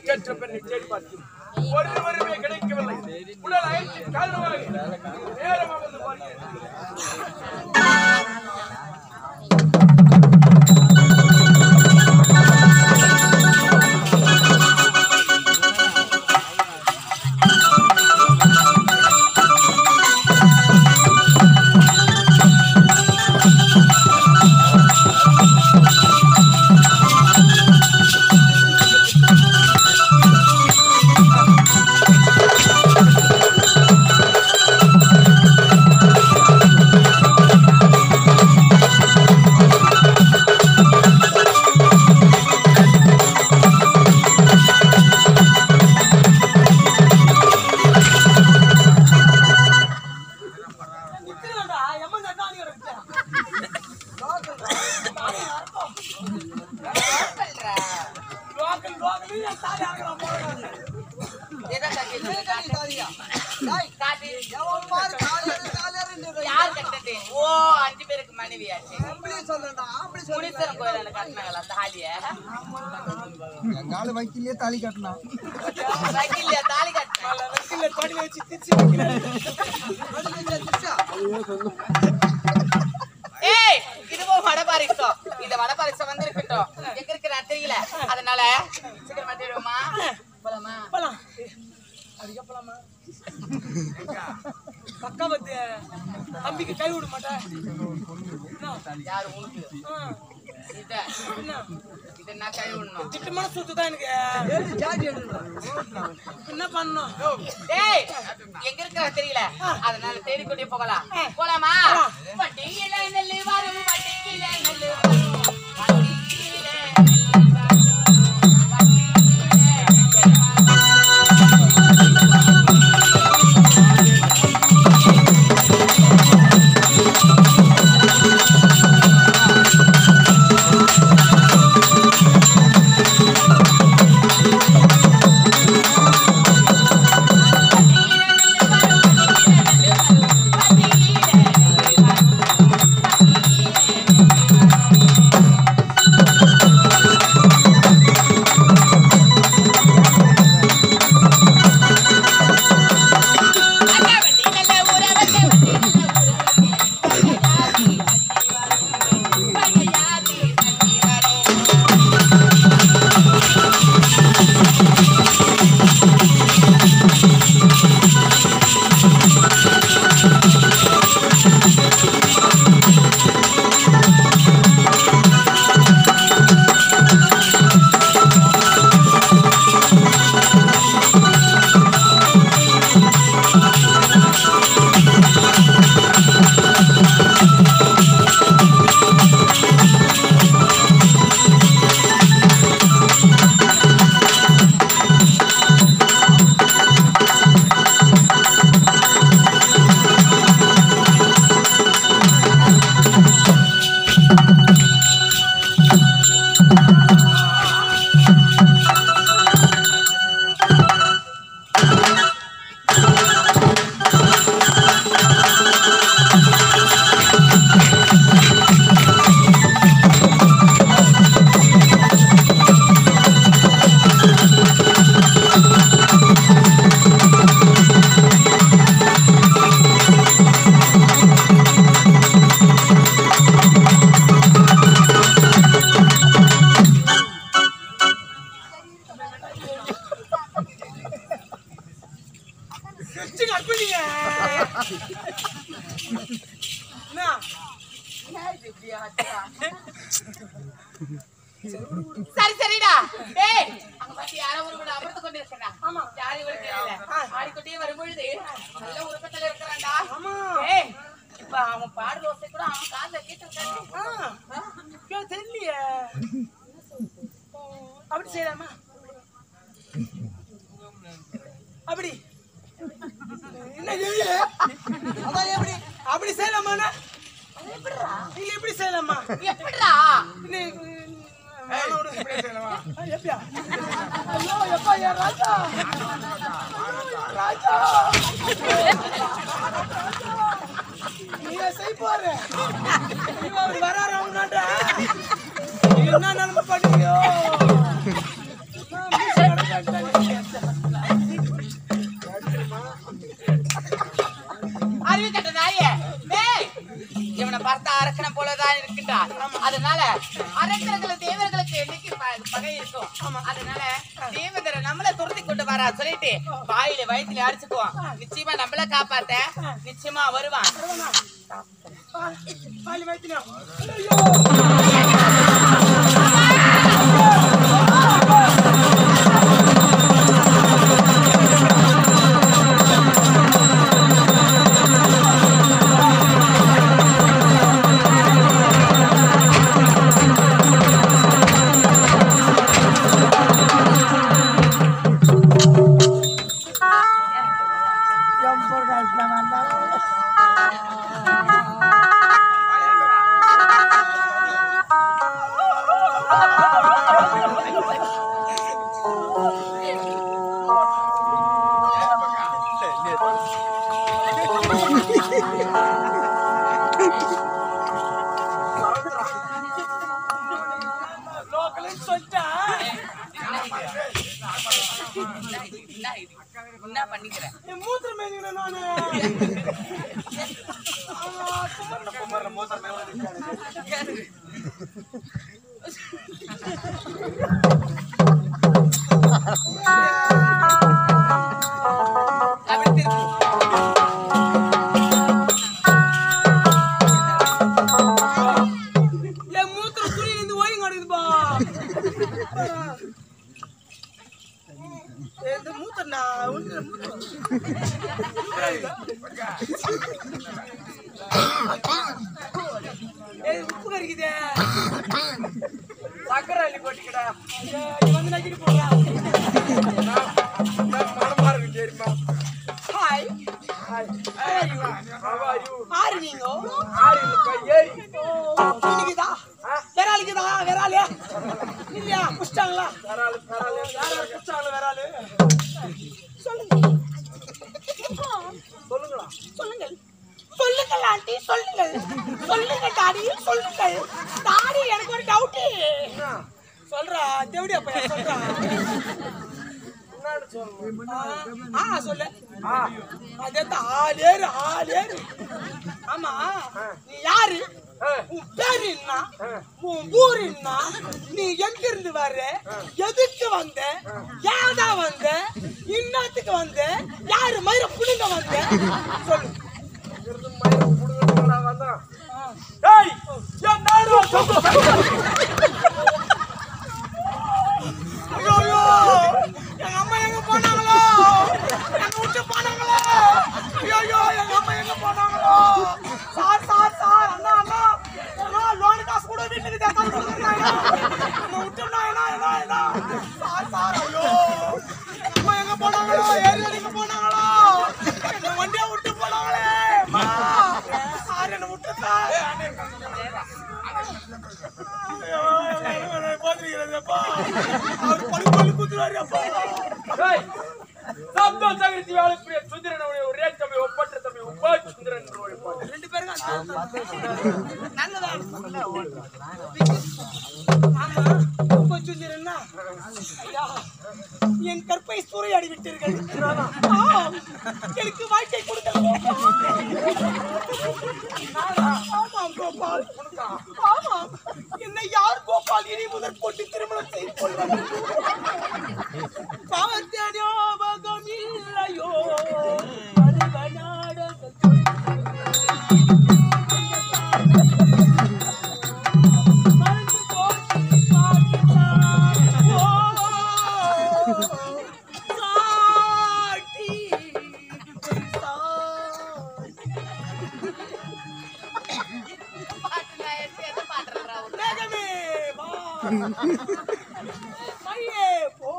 கணக்கற்ற பெண்ணை தேடி பார்த்தேன் ஒருவருமே கிடைக்கவில்லை உடல் அயற்சின் காரணமாக நேரமாக வந்து பார்க்கிறேன் லோக்கல் லோக்கல் என் தாலி ஆகலாம் போறாங்க எதை கட்டிட்டு காட்டு. யார் கட்டினது? ஓ அஞ்சு பேருக்கு மனைவியாச்சு முனீஸ்வரன் கோயிலாண்ட கட்டினாங்களா தாலிய எங்கால வைக்கிலே தாலி கட்டினா வக்கீல்லையா தாலி கட்டினாங்க வக்கீல்ல தொடையில வச்சு திருச்சி வைக்கிறேன் ஏய் இதுவும் வடபாரிசம் இந்த வடபாரிசம் வந்து இருக்கட்டும் எங்க இருக்கிற தெரியல அதனால சீக்கிரமா தேடுவோமா போலாமா போலாம் அதுக்கு போலாமா பக்கா வந்து தம்பிக்கு கை விட மாட்டேன் யாரு உனக்கு ஆ, இத என்ன இத நான் கழுவி விடணும் திட்டமான சொத்து தான் எனக்கு என்ன பண்ணணும் டேய் எங்க இருக்கிற தெரியல அதனால தேடிக்கொண்டே போகலாம் போலாமா வண்டியில நெல்லு வரும் வண்டியில நெல்லு வரும் வண்டியில நெல்லு வரும் வண்டியில நெல்லு வரும் வச்சு கற்பீங்க என்ன சரி சரிடா டேய் அங்க பாத்தி யாரோ ஒரு கூட அமர்ந்து கொண்டு இருக்கறா ஆமா யாரு இவளுக்கு தெரியல ஆடிக்கொண்டே வரும்பொழுது நல்ல உருக்கத்துல இருக்கறான்டா ஆமா டேய் இப்ப அவன் பாடுற ஓசை கூட அவன் காதுல கேட்டிருக்காரு ஆ, ஐயோ, தெரியலையே அப்படி செய்யலாமா அப்படி என்ன இது? அதான் எப்படி அப்படி செய்யலாமா இல்ல எப்படி செய்யலாமா எப்படிடா இல்ல, ம், வேணாம் விடு. ஆ, எப்படியா? ஐயோ, எப்பா, என் ராஜா. ராஜா. நீங்க செய் பாரு. ஐயோ, அவர் வராரு அவனாண்ட. என்ன நிலைமை பண்ணுவியோ? ஆ, மீசை அடக்காட்டா, பார்த்த அரக்கனை போலதான் இருக்கின்றார் அதனால அரக்கர்கள் தேவர்களுக்கு என்னைக்கு ப- பகை இருக்கும் அதனால தேவதரை நம்மள துரத்தி கொண்டு வரா சொல்லிட்டு வாயில வயித்துல அடிச்சுக்குவோம் நிச்சயமா நம்மள காப்பாத்த நிச்சயமா வருவான் பாலி வைத்தினா லோக்கல்னு சொல்லிட்டா என்ன பண்ணிக்கிறேன் என் மூத்திரம் மேய்க்கிறேன் நானு அப்படி திருப்பி என் மூத்திரம் துணியில இருந்து ஓய்வு கிடக்குதுப்பா இந்த மூத்திரம் நான் உள்ள மூத்திரம் ஏய், உப்பு கறிக்குதே சக்கரை அள்ளி போட்டுக்கடா இது வந்து நக்கிட்டு போடா மனமா இருக்கு தெரியுமா ஹாய் How are you? ஆறு நீங்க ஆறு இல்லப்பா, ஏரி இன்னைக்குதா விராலிக்குதா விராலியா இல்லையா குடிச்சிட்டாங்களா பரவாயில்ல, பரவாயில்ல. யார் யார் குடிச்சாங்களா விராலு சொல்லுங்க சொல்லுங்களா சொல்லுங்கள் சொல்லுங்கள் ஆண்டி சொல்லுங்கள் சொல்லுங்க டாடி சொல்லுங்கள் டாடி எனக்கு ஒரு டவுட்டு சொல்றா தேவடி அப்ப சொல்றா என்னன்னு சொல்லணும் ஆ சொல்லு ஆ, அதே ஆளேரு ஆளேரு ஆமா நீ யாரு ஆ, உன் பேர் என்ன உன் ஊர் என்ன நீ எங்க இருந்து வர்ற எதுக்கு வந்த ஏதா வந்த இன்னத்துக்கு வந்த யாரு மயிர புடுங்க வந்த சொல்லு இங்கிருந்து மயிரை புடுங்கிட்டு நான் வந்தேன். ஏய், என் நாடு ஐயோ ஐயோ எங்க அம்மா எங்க போனாங்களோ எங்க விட்டு போனாங்களோ ஐயோ ஐயோ எங்க அம்மா எங்க போனாங்களோ சார் சார் சார் அண்ணா அண்ணா அண்ணா லோன் காசு கூட வீட்டுக்கு தேக்காம கொடுக்குறாங்க என்ன விட்டுனா என்ன என்ன என்ன சார் சார் ஐயோ எங்க அம்மா எங்க போனாங்களோ ஏரியா எங்க போனாங்களோ என்ன வண்டியா விட்டு போனாங்களே அம்மா. சார் என்ன விட்டு சார் ஐயோ, ஐயோ, போத்திருக்கிறதப்பா. அவர் பழு பழு குத்துறாருப்பா. ஏய், சப்தம் சகரித்து வாழக்கூடிய சுந்தரனுடைய ஒரே தம்பி ஒப்பற்ற தம்பி உப்பா சுந்தரன் என்று ஒரு பாட்டு. ரெண்டு பேரும் நல்லதா ஆமா ரொம்ப சுந்தரன்னா ஐயா என் கற்பை சூறையாடி விட்டீர்கள் ஆம், எனக்கு வாழ்க்கை கொடுங்கள் ஆமாம் கோபால் ஆமாம் என்னை யார் கோபால் இனி முதல் போட்டு திருமணம் செய்து கொள்வது பார்த்த ஞாபகம் இல்லையோ பருவ நாடகம் மறந்து போச்சு பார்த்தான். ஓ, சாட்டி, சாட்டி. பாட்டு நான் எடுத்து எதை பாடுறேன்டா உன்னை? மேகமே வா மழையே போ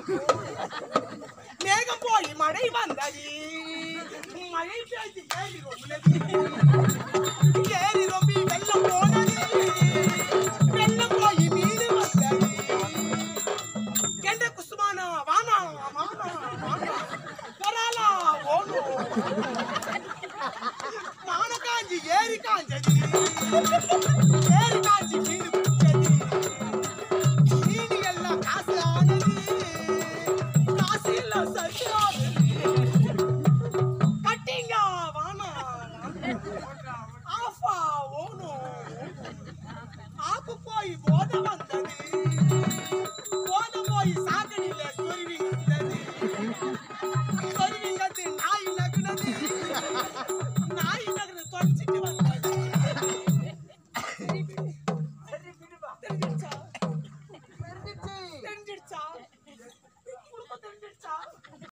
மேகம் போய் மழை வந்தது மழை பெய்து ஏறி ரொம்பினது ஏறி ரொம்பி வெள்ளம் போனது வெள்ளம் போய் மீது வந்தது என்ற குசுமானா வானா வானா வானா வராலா ஓனோ மான காஞ்சி ஏறி காஞ்சது